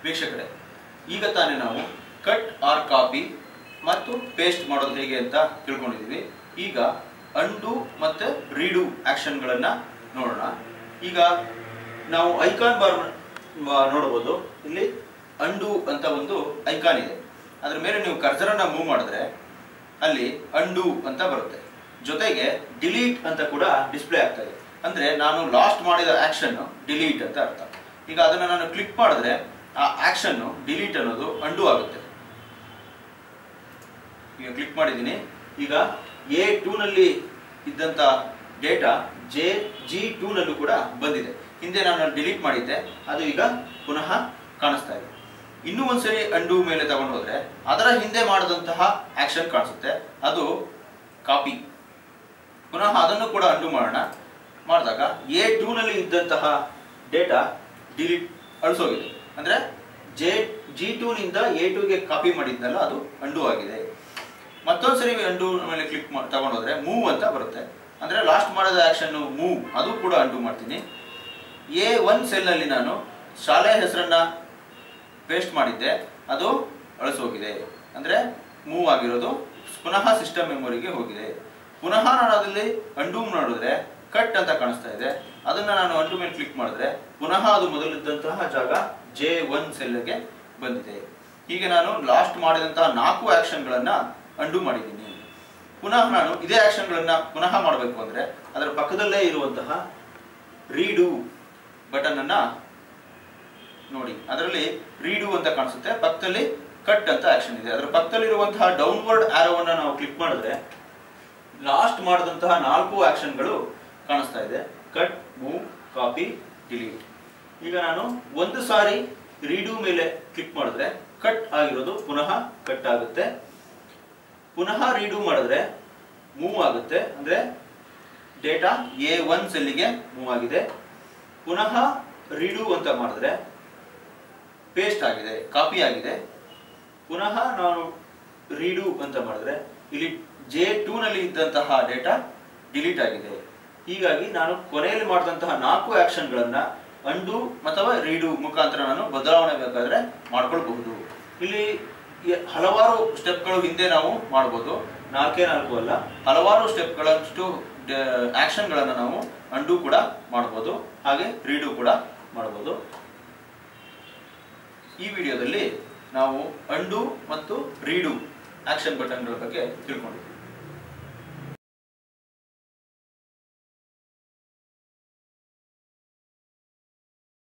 ವೀಕ್ಷಕರೇ ಈಗ ತಾನೇ ನಾವು ಕಟ್ ಆರ್ ಕಾಪಿ ಮತ್ತು ಪೇಸ್ಟ್ ಮಾಡೋದು ಹೇಗೆ ಅಂತ ತಿಳ್ಕೊಂಡಿದ್ದೀವಿ ಈಗ ಅಂಡು ಮತ್ತು ರೀಡು ಆಕ್ಷನ್ಗಳನ್ನ ನೋಡೋಣ ಈಗ ನಾವು ಐಕಾನ್ ಬಾರ್ ನೋಡಬಹುದು ಇಲ್ಲಿ ಅಂಡು ಅಂತ ಒಂದು ಐಕಾನ್ ಇದೆ ಅದ್ರ ಮೇಲೆ ನೀವು ಕರ್ಸರನ್ನ ಮೂವ್ ಮಾಡಿದ್ರೆ ಅಲ್ಲಿ ಅಂಡು ಅಂತ ಬರುತ್ತೆ ಜೊತೆಗೆ ಡಿಲೀಟ್ ಅಂತ ಕೂಡ ಡಿಸ್ಪ್ಲೇ ಆಗ್ತಾ ಇದೆ ಅಂದ್ರೆ ನಾನು ಲಾಸ್ಟ್ ಮಾಡಿದ ಆಕ್ಷನ್ ಡಿಲೀಟ್ ಅಂತ ಅರ್ಥ ಈಗ ಅದನ್ನ ನಾನು ಕ್ಲಿಕ್ ಮಾಡಿದ್ರೆ ಆ ಆಕ್ಷನ್ ಡಿಲೀಟ್ ಅನ್ನೋದು ಅಂಡು ಆಗುತ್ತೆ ಈಗ ಕ್ಲಿಕ್ ಮಾಡಿದ್ದೀನಿ ಈಗ ಎ ನಲ್ಲಿ ಇದ್ದಂತ ಡೇಟಾ ಜೆ ಜಿ ನಲ್ಲೂ ಕೂಡ ಬಂದಿದೆ ಹಿಂದೆ ನಾನು ಡಿಲೀಟ್ ಮಾಡಿದ್ದೆ ಅದು ಈಗ ಪುನಃ ಕಾಣಿಸ್ತಾ ಇದೆ ಇನ್ನೂ ಒಂದ್ಸರಿ ಅಂಡು ಮೇಲೆ ತಗೊಂಡು ಹೋದ್ರೆ ಅದರ ಹಿಂದೆ ಮಾಡಿದಂತಹ ಆಕ್ಷನ್ ಕಾಣಿಸುತ್ತೆ ಅದು ಕಾಪಿ ಪುನಃ ಅದನ್ನು ಕೂಡ ಅಂಡು ಮಾಡೋಣ ಮಾಡಿದಾಗ ಎ ನಲ್ಲಿ ಇದ್ದಂತಹ ಡೇಟಾ ಡಿಲೀಟ್ ಅಳಿಸೋಗಿದೆ ಅಂದ್ರೆ ಜೆ ಜಿ ನಿಂದ ಎ ಟೂಗೆ ಕಾಪಿ ಮಾಡಿದ್ನಲ್ಲ ಅದು ಅಂಡು ಆಗಿದೆ ಮತ್ತೊಂದ್ಸರಿ ಅಂಡು ಮೇಲೆ ಕ್ಲಿಕ್ ತಗೊಂಡೋದ್ರೆ ಮೂವ್ ಅಂತ ಬರುತ್ತೆ ಅಂದ್ರೆ ಲಾಸ್ಟ್ ಮಾಡಿದ ಆಕ್ಷನ್ ಮೂವ್ ಅದು ಕೂಡ ಅಂಡು ಮಾಡ್ತೀನಿ ಎ ಒನ್ ಸೆಲ್ನಲ್ಲಿ ನಾನು ಶಾಲೆ ಹೆಸರನ್ನ ಪೇಸ್ಟ್ ಮಾಡಿದ್ದೆ ಅದು ಅಳಿಸೋಗಿದೆ ಅಂದ್ರೆ ಮೂವ್ ಆಗಿರೋದು ಪುನಃ ಸಿಸ್ಟಮ್ ಮೆಮೊರಿಗೆ ಹೋಗಿದೆ ಪುನಃ ನಾನು ಅದರಲ್ಲಿ ಅಂಡು ಮಾಡಿದ್ರೆ ಕಟ್ ಅಂತ ಕಾಣಿಸ್ತಾ ಇದೆ ಅದನ್ನ ನಾನು ಅಂಡು ಮೇಲೆ ಕ್ಲಿಕ್ ಮಾಡಿದ್ರೆ ಪುನಃ ಅದು ಮೊದಲಿದ್ದಂತಹ ಜಾಗ ಜೆ ಒನ್ ಸೆಲ್ಗೆ ಬಂದಿದೆ ಹೀಗೆ ನಾನು ಲಾಸ್ಟ್ ಮಾಡಿದಂತಹ ನಾಲ್ಕು ಆಕ್ಷನ್ಗಳನ್ನ ಅಂಡು ಮಾಡಿದ್ದೀನಿ ಪುನಃ ನಾನು ಇದೇ ಆಕ್ಷನ್ಗಳನ್ನ ಪುನಃ ಮಾಡಬೇಕು ಅಂದ್ರೆ ಅದರ ಪಕ್ಕದಲ್ಲೇ ಇರುವಂತಹ ರೀಡು ಬಟನ್ ಅನ್ನ ನೋಡಿ ಅದರಲ್ಲಿ ರೀಡು ಅಂತ ಕಾಣಿಸುತ್ತೆ ಪಕ್ಕದಲ್ಲಿ ಕಟ್ ಅಂತ ಆಕ್ಷನ್ ಇದೆ ಅದರ ಪಕ್ಕದಲ್ಲಿರುವಂತಹ ಡೌನ್ವರ್ಡ್ ಆರೋವನ್ನ ನಾವು ಕ್ಲಿಕ್ ಮಾಡಿದ್ರೆ ಲಾಸ್ಟ್ ಮಾಡಿದಂತಹ ನಾಲ್ಕು ಆಕ್ಷನ್ಗಳು ಕಾಣಿಸ್ತಾ ಇದೆ ಕಟ್ ಮೂವ್ ಕಾಪಿ ಡಿಲೀಟ್ ಈಗ ನಾನು ಒಂದು ಸಾರಿ ರೀಡು ಮೇಲೆ ಕ್ಲಿಕ್ ಮಾಡಿದ್ರೆ ಕಟ್ ಆಗಿರೋದು ಪುನಃ ಕಟ್ ಆಗುತ್ತೆ ಪುನಃ ರೀಡು ಮಾಡಿದ್ರೆ ಮೂವ್ ಆಗುತ್ತೆ ಅಂದ್ರೆ ಡೇಟಾ ಎ ಒನ್ ಸೆಲ್ಲಿಗೆ ಮೂವ್ ಆಗಿದೆ ಪುನಃ ರೀಡು ಅಂತ ಮಾಡಿದ್ರೆ ಪೇಸ್ಟ್ ಆಗಿದೆ ಕಾಪಿ ಆಗಿದೆ ಪುನಃ ನಾನು ರೀಡು ಅಂತ ಮಾಡಿದ್ರೆ ಇಲ್ಲಿ ಜೆ ನಲ್ಲಿ ಇದ್ದಂತಹ ಡೇಟಾ ಡಿಲೀಟ್ ಆಗಿದೆ ಹೀಗಾಗಿ ನಾನು ಕೊನೆಯಲ್ಲಿ ಮಾಡಿದಂತಹ ನಾಲ್ಕು ಆಕ್ಷನ್ಗಳನ್ನ ಅಂಡು ಅಥವಾ ರೀಡು ಮುಖಾಂತರ ನಾನು ಬದಲಾವಣೆ ಬೇಕಾದ್ರೆ ಮಾಡ್ಕೊಳ್ಬಹುದು ಇಲ್ಲಿ ಈ ಹಲವಾರು ಸ್ಟೆಪ್ಗಳು ಹಿಂದೆ ನಾವು ಮಾಡ್ಬೋದು ನಾಲ್ಕೇ ನಾಲ್ಕು ಅಲ್ಲ ಹಲವಾರು ಸ್ಟೆಪ್ಗಳಷ್ಟು ಆಕ್ಷನ್ಗಳನ್ನು ನಾವು ಅಂಡು ಕೂಡ ಮಾಡ್ಬೋದು ಹಾಗೆ ರೀಡು ಕೂಡ ಮಾಡ್ಬೋದು ಈ ವಿಡಿಯೋದಲ್ಲಿ ನಾವು ಅಂಡು ಮತ್ತು ರೀಡು ಆಕ್ಷನ್ ಬಟನ್ಗಳ ಬಗ್ಗೆ ತಿಳ್ಕೊಂಡಿದ್ವಿ